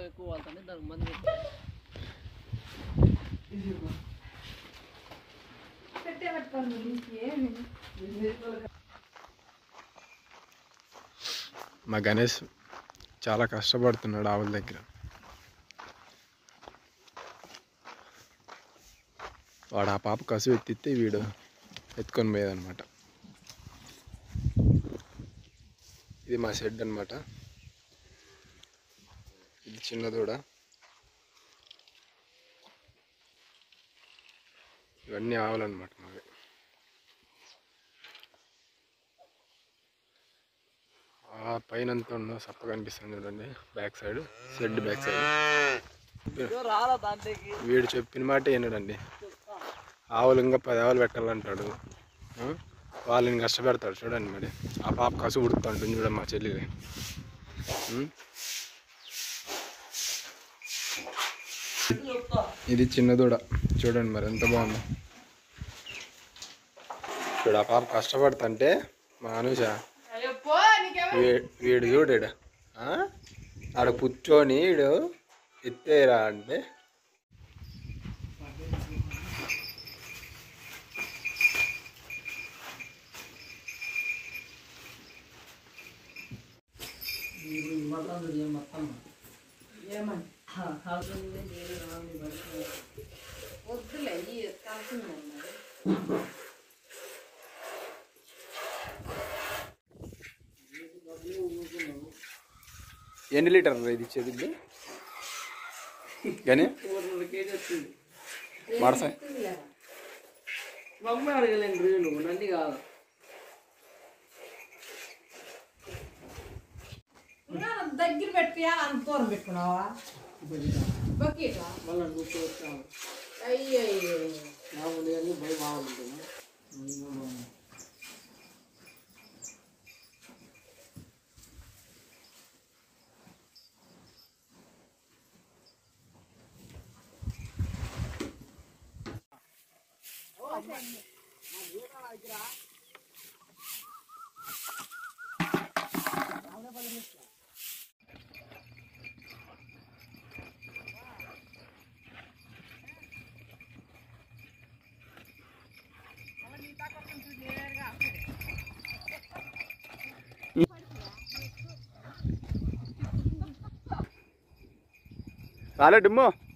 ఎక్కువ వాళ్తుంది దానికి మంది పెట్టి మా గణేష్ చాలా కష్టపడుతున్నాడు ఆవుల దగ్గర వాడు ఆ పాప కసు ఎత్తితే వీడు ఎత్తుకొని పోయేదనమాట ఇది మా షెడ్ అనమాట ఇది చిన్న దూడ ఇవన్నీ ఆవులన్నమాట మావి ఆ పైన అంతా ఉందో సప్ప కనిపిస్తుంది చూడండి back side shed back side ఇదో రాలా దాంట్లోకి వీడు చెప్పిన మాట వినడండి ఆవులు ఇంకా పది ఆవులు పెట్టాలంటాడు ఆ? వాళ్ళని కష్టపెడతాడు చూడండి మరి ఆ పాప కసు ఉడుకుతుంటుంది చూడండి మా చెల్లి ఇది చిన్న దూడ చూడండి మరి ఎంత బాగుందో చూడు ఆ పాప కష్టపడుతుంటే మా అనుష వీ- వీడు చూడాడు ఆడ కూర్చొని వీడు ఎత్తేరా అంటే మొత్తం ఏమని వద్దులే ఈ కలిసింది మరి ఎన్ని లీటర్ ఇది ఇచ్చేది ఇది? కానీ రెండు కేజీ వచ్చింది మడసాయి మా అమ్మ అడగలేను రీలు నంది కాదు ఇంకా దగ్గర పెట్టియా అంత దూరం పెట్టుకున్నావా బకెట్ మళ్ళీ కూర్చోవచ్చాము అయ్యో మామూలుగా అన్ని భయం బాగుంటుంది ఇంకా బాగుంది. రాలే డుమ్ము